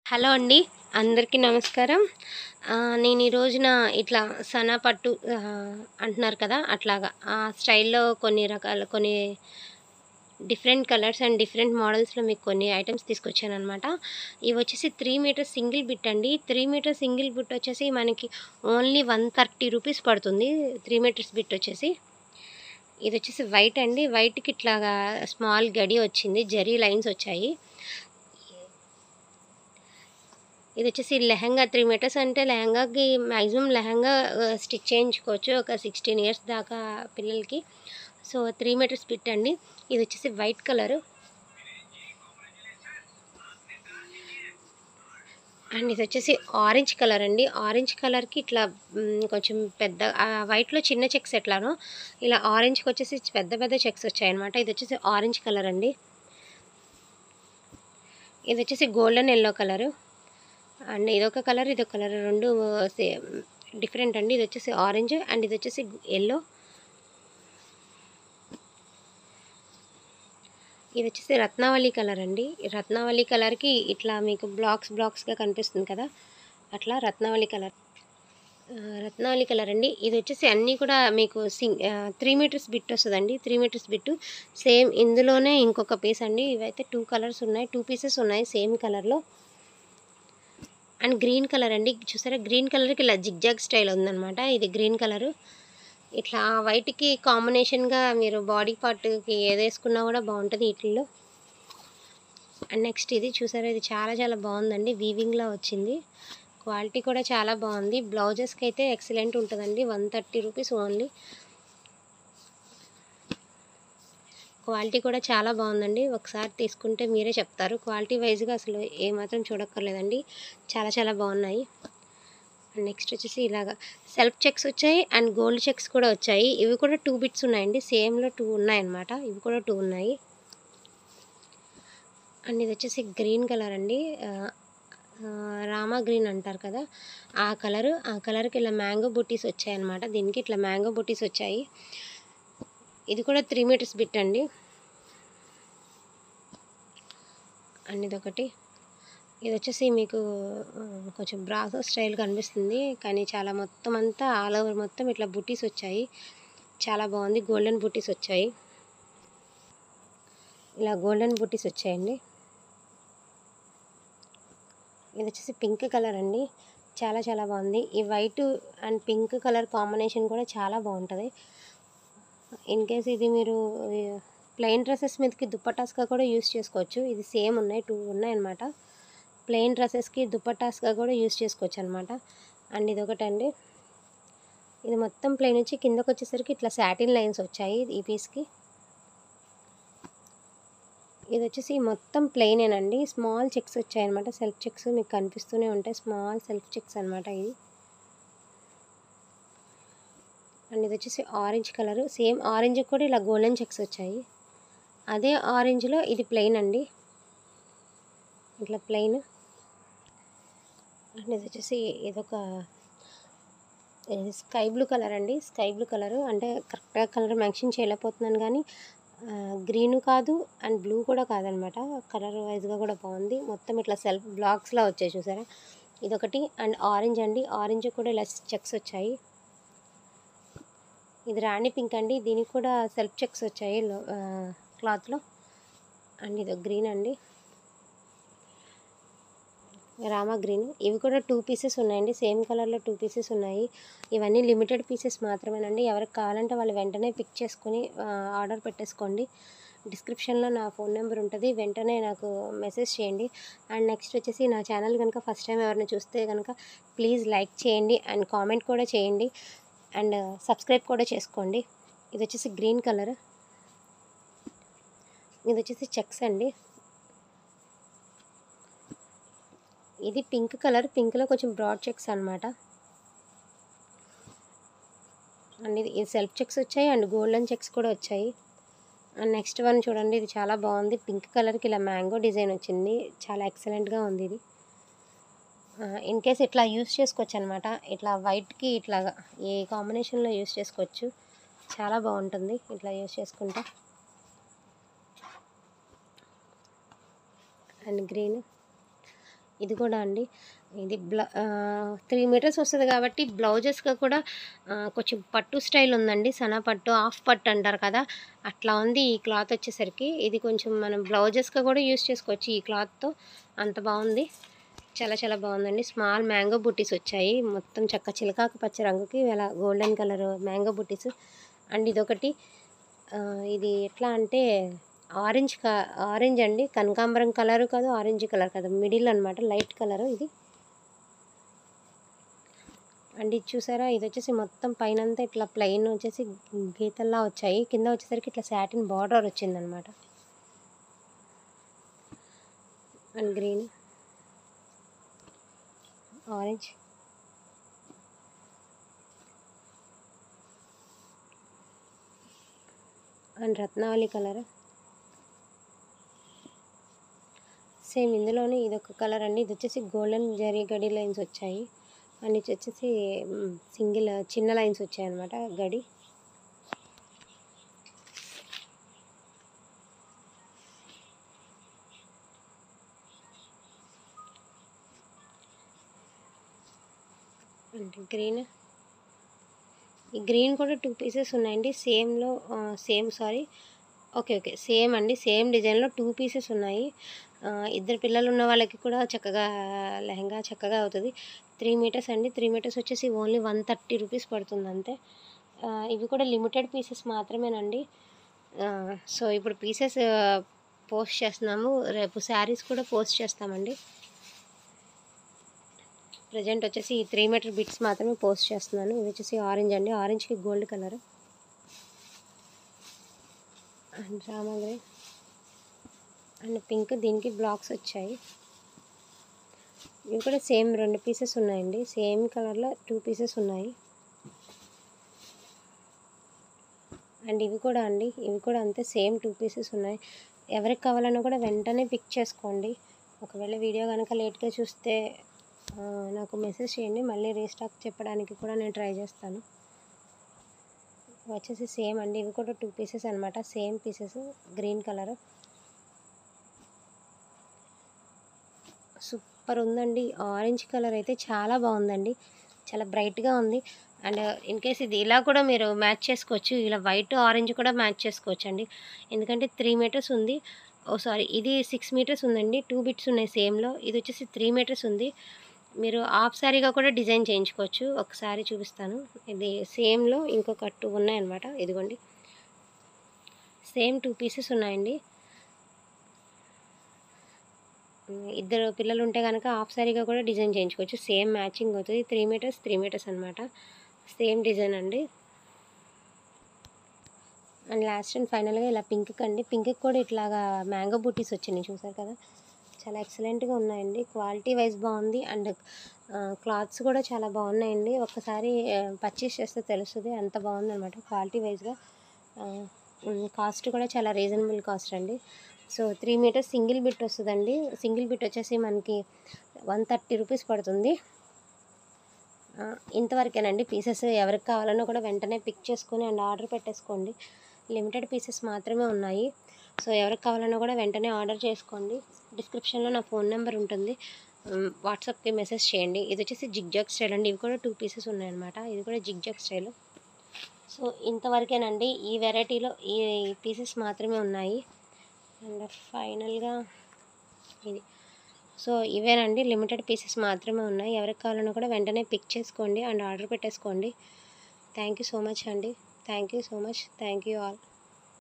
hello అండి అందరికీ నమస్కారం ఆ, నేను ఈ రోజున ఇట్లా సనా పట్టు ఆ, అంటున్నారు కదా అట్లాగా ఆ స్టైల్లో కొన్ని రకాల కొన్ని డిఫరెంట్ కలర్స్ అండ్ డిఫరెంట్ మోడల్స్లో మీకు కొన్ని ఐటమ్స్ తీసుకొచ్చాను అనమాట ఇవి వచ్చేసి త్రీ మీటర్స్ సింగిల్ బిట్ అండి త్రీ మీటర్స్ సింగిల్ బిట్ వచ్చేసి మనకి ఓన్లీ వన్ థర్టీ రూపీస్ పడుతుంది త్రీ మీటర్స్ బిట్ వచ్చేసి ఇది వచ్చేసి వైట్ అండి వైట్కి ఇట్లాగా స్మాల్ గడి వచ్చింది జరీ లైన్స్ వచ్చాయి ఇది వచ్చేసి లెహంగా త్రీ మీటర్స్ అంటే లెహంగాకి మ్యాక్సిమం లెహంగా స్టిచ్ చేయించుకోవచ్చు ఒక సిక్స్టీన్ ఇయర్స్ దాకా పిల్లలకి సో త్రీ మీటర్స్ పిట్ అండి ఇది వచ్చేసి వైట్ కలరు అండ్ ఇది వచ్చేసి ఆరెంజ్ కలర్ అండి ఆరెంజ్ కలర్కి ఇట్లా మ్, కొంచెం పెద్ద ఆ వైట్లో చిన్న చెక్స్ ఎట్లానో ఇలా ఆరెంజ్కి వచ్చేసి పెద్ద పెద్ద చెక్స్ వచ్చాయన్నమాట ఇది వచ్చేసి ఆరెంజ్ కలర్ అండి ఇది వచ్చేసి గోల్డెన్ ఎల్లో కలరు అండ్ ఇదొక కలర్ ఇదొక కలర్ రెండు సేమ్ డిఫరెంట్ అండి ఇది వచ్చేసి ఆరెంజ్ అండ్ ఇది వచ్చేసి ఎల్లో ఇది వచ్చేసి రత్నావళి కలర్ అండి ఈ రత్నావళి కలర్కి ఇట్లా మీకు బ్లాక్స్ బ్లాక్స్గా కనిపిస్తుంది కదా అట్లా రత్నావళి కలర్ ఆ, రత్నావళి కలర్ అండి ఇది వచ్చేసి అన్నీ కూడా మీకు సింగ్ త్రీ మీటర్స్ బిట్ వస్తుందండి త్రీ మీటర్స్ బిట్ సేమ్ ఇందులోనే ఇంకొక పీస్ అండి ఇవైతే టూ కలర్స్ ఉన్నాయి టూ పీసెస్ ఉన్నాయి సేమ్ కలర్లో అండ్ గ్రీన్ కలర్ అండి చూసారా గ్రీన్ కలర్కి ఇలా జిగ్జాగ్ స్టైల్ ఉందన్నమాట ఇది గ్రీన్ కలరు ఇట్లా వైట్కి కాంబినేషన్గా మీరు బాడీ పార్ట్కి ఏది వేసుకున్నా కూడా బాగుంటుంది వీటిల్లో అండ్ నెక్స్ట్ ఇది చూసారా ఇది చాలా చాలా బాగుందండి వీవింగ్లో వచ్చింది క్వాలిటీ కూడా చాలా బాగుంది బ్లౌజెస్కి అయితే ఎక్సలెంట్ ఉంటుందండి one thirty rupees only quality కూడా చాలా బాగుందండి ఒకసారి తీసుకుంటే మీరే చెప్తారు క్వాలిటీ వైజ్గా అసలు ఏమాత్రం చూడక్కర్లేదండి చాలా చాలా బాగున్నాయి నెక్స్ట్ వచ్చేసి ఇలాగా సెల్ఫ్ చెక్స్ వచ్చాయి అండ్ గోల్డ్ చెక్స్ కూడా వచ్చాయి ఇవి కూడా టూ బిట్స్ ఉన్నాయండి సేమ్లో టూ ఉన్నాయన్నమాట ఇవి కూడా టూ ఉన్నాయి అండ్ ఇది వచ్చేసి గ్రీన్ కలర్ అండి ఆ, ఆ, రామా గ్రీన్ అంటారు కదా ఆ కలరు ఆ కలర్కి ఇలా మ్యాంగో బుట్టీస్ వచ్చాయి అనమాట దీనికి ఇట్లా మ్యాంగో బుట్టీస్ వచ్చాయి ఇది కూడా త్రీ మీటర్స్ బిట్ అండి అండ్ ఇదొకటి ఇది వచ్చేసి మీకు ఆ, కొంచెం బ్రాసో స్టైల్ కనిపిస్తుంది కానీ చాలా మొత్తం అంతా ఆల్ ఓవర్ మొత్తం ఇట్లా బుట్టీస్ వచ్చాయి చాలా బాగుంది గోల్డెన్ బుట్టీస్ వచ్చాయి ఇలా గోల్డెన్ బుట్టీస్ వచ్చాయండి ఇది వచ్చేసి పింక్ కలర్ అండి చాలా చాలా బాగుంది ఈ white and pink colour combination కూడా చాలా బాగుంటుంది ఇన్ కేస్ ఇది మీరు ప్లెయిన్ డ్రెస్సెస్ మీదకి దుప్పటాస్గా కూడా యూస్ చేసుకోవచ్చు ఇది సేమ్ ఉన్నాయి టూ ఉన్నాయి అనమాట ప్లెయిన్ డ్రెస్సెస్కి దుప్పటాస్గా కూడా యూస్ చేసుకోవచ్చు అనమాట అండ్ ఇది ఒకటండి ఇది మొత్తం ప్లెయిన్ వచ్చి కిందకు వచ్చేసరికి ఇట్లా సాటిన్ లైన్స్ వచ్చాయి ఈ పీస్కి ఇది వచ్చేసి మొత్తం ప్లెయినేనండి స్మాల్ చెక్స్ వచ్చాయన్నమాట సెల్ఫ్ చెక్స్ మీకు కనిపిస్తూనే ఉంటాయి స్మాల్ సెల్ఫ్ చెక్స్ అనమాట ఇది అండ్ ఇది వచ్చేసి ఆరెంజ్ కలర్ సేమ్ ఆరెంజ్ కూడా ఇలా గోల్డెన్ చెక్స్ వచ్చాయి అదే ఆరెంజ్లో ఇది ప్లెయిన్ అండి ఇట్లా ప్లెయిన్ అండ్ ఇది వచ్చేసి ఇదొక ఇది స్కై బ్లూ కలర్ అండి స్కై బ్లూ కలర్ అంటే కరెక్ట్గా కలర్ మెన్షన్ చేయలేకపోతున్నాను కానీ గ్రీన్ కాదు అండ్ బ్లూ కూడా కాదనమాట కలర్ వైజ్గా కూడా బాగుంది మొత్తం ఇట్లా సెల్ఫ్ బ్లాక్స్లా వచ్చాయి చూసారా ఇదొకటి అండ్ ఆరెంజ్ అండి ఆరెంజ్ కూడా ఇలా చెక్స్ వచ్చాయి ఇది రాణి పింక్ అండి దీనికి కూడా సెల్ఫ్ చెక్స్ వచ్చాయి లో- ఆ, క్లాత్లో అండ్ ఇది గ్రీన్ అండి రామా గ్రీన్ ఇవి కూడా టూ పీసెస్ ఉన్నాయండి సేమ్ కలర్లో టూ పీసెస్ ఉన్నాయి ఇవన్నీ లిమిటెడ్ పీసెస్ మాత్రమేనండి ఎవరికి కావాలంటే వాళ్ళు వెంటనే పిక్ చేసుకుని ఆ, ఆర్డర్ పెట్టేసుకోండి డిస్క్రిప్షన్లో నా ఫోన్ నెంబర్ ఉంటుంది వెంటనే నాకు మెసేజ్ చేయండి అండ్ నెక్స్ట్ వచ్చేసి నా ఛానల్ కనుక ఫస్ట్ టైం ఎవరైనా చూస్తే కనుక ప్లీజ్ లైక్ చేయండి అండ్ కామెంట్ కూడా చేయండి అండ్ సబ్స్క్రైబ్ కూడా చేసుకోండి ఇది వచ్చేసి గ్రీన్ కలర్ ఇది వచ్చేసి చెక్స్ అండి ఇది పింక్ కలర్ పింక్లో కొంచెం బ్రాడ్ చెక్స్ అనమాట అండ్ ఇది ఇది సెల్ఫ్ చెక్స్ వచ్చాయి అండ్ గోల్డెన్ చెక్స్ కూడా వచ్చాయి అండ్ నెక్స్ట్ వన్ చూడండి ఇది చాలా బాగుంది పింక్ కలర్కి ఇలా మ్యాంగో డిజైన్ వచ్చింది చాలా ఎక్సలెంట్గా ఉంది ఇది ఇన్ కేస్ ఇట్లా యూస్ చేసుకోవచ్చు అనమాట ఇట్లా వైట్కి ఇట్లా ఏ కాంబినేషన్లో యూస్ చేసుకోవచ్చు చాలా బాగుంటుంది ఇట్లా యూస్ చేసుకుంటే అండ్ గ్రీన్ ఇది కూడా అండి ఇది బ్ల త్రీ మీటర్స్ వస్తుంది కాబట్టి బ్లౌజెస్గా కూడా ఆ, కొంచెం పట్టు స్టైల్ ఉందండి సనా పట్టు హాఫ్ పట్టు అంటారు కదా అట్లా ఉంది ఈ క్లాత్ వచ్చేసరికి ఇది కొంచెం మనం బ్లౌజెస్గా కూడా యూస్ చేసుకోవచ్చు ఈ క్లాత్తో అంత బాగుంది చాలా చాలా బాగుందండి స్మాల్ మ్యాంగో బుట్టీస్ వచ్చాయి మొత్తం చక్క చిలకాకు పచ్చ రంగుకి ఇలా golden colour mango butis and ఇదొకటి ఆ, ఇది ఎట్లా అంటే ఆరెంజ్ క ఆరెంజ్ అండి కనకాంబరం కలర్ కాదు ఆరెంజ్ కలర్ కాదు మిడిల్ అనమాట లైట్ కలర్ ఇది అండ్ ఇది చూసారా ఇది వచ్చేసి మొత్తం పైన అంతా ఇట్లా ప్లెయిన్ వచ్చేసి గీతల్లా వచ్చాయి కింద వచ్చేసరికి ఇట్లా సాటిన్ బార్డర్ వచ్చిందనమాట and green orange and Ratnavali colour same ఇందులోనే ఇది ఒక కలర్ అండి ఇది వచ్చేసి గోల్డెన్ జరీ గడి లైన్స్ వచ్చాయి అండ్ ఇది వచ్చేసి సింగిల్ చిన్న లైన్స్ వచ్చాయి అనమాట గడి అంటే గ్రీన్ ఈ గ్రీన్ కూడా టూ పీసెస్ ఉన్నాయండి సేమ్లో same sorry okay okay same అండి సేమ్ డిజైన్లో టూ పీసెస్ ఉన్నాయి ఆ, ఇద్దరు పిల్లలు ఉన్న వాళ్ళకి కూడా చక్కగా లెహంగా చక్కగా అవుతుంది త్రీ మీటర్స్ అండి త్రీ మీటర్స్ వచ్చేసి ఓన్లీ వన్ థర్టీ రూపీస్ పడుతుంది అంతే ఆ, ఇవి కూడా లిమిటెడ్ పీసెస్ మాత్రమేనండి ఆ, సో ఇప్పుడు పీసెస్ పోస్ట్ చేస్తున్నాము రేపు శారీస్ కూడా పోస్ట్ చేస్తామండి ప్రజెంట్ వచ్చేసి ఈ త్రీ మీటర్ బిట్స్ మాత్రమే పోస్ట్ చేస్తున్నాను ఇది వచ్చేసి ఆరెంజ్ అండి ఆరెంజ్కి గోల్డ్ కలర్ అండ్ రామగ్రీ అండ్ పింక్ దీనికి బ్లాక్స్ వచ్చాయి ఇవి కూడా సేమ్ రెండు పీసెస్ ఉన్నాయండి సేమ్ కలర్లో టూ పీసెస్ ఉన్నాయి అండ్ ఇవి కూడా అండి ఇవి కూడా అంతే సేమ్ టూ పీసెస్ ఉన్నాయి ఎవరికి కావాలన్నా కూడా వెంటనే పిక్ చేసుకోండి ఒకవేళ వీడియో కనుక లేట్గా చూస్తే ఆ, నాకు మెసేజ్ చేయండి మళ్ళీ రీస్టాక్ చెప్పడానికి కూడా నేను ట్రై చేస్తాను వచ్చేసి సేమ్ అండి ఇవి కూడా టూ పీసెస్ అనమాట same pieces green colour super ఉందండి ఆరెంజ్ కలర్ అయితే చాలా బాగుందండి చాలా బ్రైట్గా ఉంది అండ్ ఇన్ కేస్ ఇది ఇలా కూడా మీరు మ్యాచ్ చేసుకోవచ్చు ఇలా వైట్ ఆరెంజ్ కూడా మ్యాచ్ చేసుకోవచ్చు అండి ఎందుకంటే త్రీ మీటర్స్ ఉంది ఓ సారీ ఇది సిక్స్ మీటర్స్ ఉందండి టూ బిట్స్ ఉన్నాయి సేమ్లో ఇది వచ్చేసి త్రీ మీటర్స్ ఉంది మీరు హాఫ్ శారీగా కూడా డిజైన్ చేయించుకోవచ్చు ఒకసారి చూపిస్తాను ఇది సేమ్లో ఇంకొక టూ ఉన్నాయన్నమాట ఇదిగోండి సేమ్ టూ పీసెస్ ఉన్నాయండి ఉమ్, ఇద్దరు పిల్లలు ఉంటే కనుక హాఫ్ శారీగా కూడా డిజైన్ చేయించుకోవచ్చు సేమ్ మ్యాచింగ్ అవుతుంది త్రీ మీటర్స్ త్రీ మీటర్స్ అనమాట సేమ్ డిజైన్ అండి అండ్ లాస్ట్ అండ్ ఫైనల్గా ఇలా పింక్ అండి పింక్ కూడా ఇట్లాగా మ్యాంగో బూటీస్ వచ్చినాయి చూసారు కదా చాలా ఎక్సలెంట్గా ఉన్నాయండి క్వాలిటీ వైజ్ బాగుంది అండ్ క్లాత్స్ కూడా చాలా బాగున్నాయండి ఒక్కసారి పర్చేస్ చేస్తే తెలుస్తుంది అంత బాగుందన్నమాట క్వాలిటీ వైజ్గా కాస్ట్ కూడా చాలా రీజనబుల్ కాస్ట్ అండి so three metres single bit వస్తుందండి సింగిల్ బిట్ వచ్చేసి మనకి వన్ థర్టీ రూపీస్ పడుతుంది ఆ, ఇంతవరకేనండి పీసెస్ ఎవరికి కావాలన్నా కూడా వెంటనే పిక్ చేసుకొని అండ్ ఆర్డర్ పెట్టేసుకోండి లిమిటెడ్ పీసెస్ మాత్రమే ఉన్నాయి సో ఎవరికి కావాలన్నా కూడా వెంటనే ఆర్డర్ చేసుకోండి డిస్క్రిప్షన్లో నా ఫోన్ నెంబర్ ఉంటుంది ఉమ్, వాట్సాప్కి మెసేజ్ చేయండి ఇది వచ్చేసి జిగ్జాగ్ స్టైల్ అండి ఇవి కూడా టూ పీసెస్ ఉన్నాయన్నమాట ఇది కూడా జిగ్జాగ్ స్టైల్ సో ఇంతవరకేనండి ఈ వెరైటీలో ఈ పీసెస్ మాత్రమే ఉన్నాయి అండ్ ఫైనల్గా ఇది సో ఇవేనండి లిమిటెడ్ పీసెస్ మాత్రమే ఉన్నాయి ఎవరికి కావాలన్నా కూడా వెంటనే పిక్ చేసుకోండి అండ్ ఆర్డర్ పెట్టేసుకోండి థ్యాంక్ యూ సో మచ్ అండి thank you so much thank you all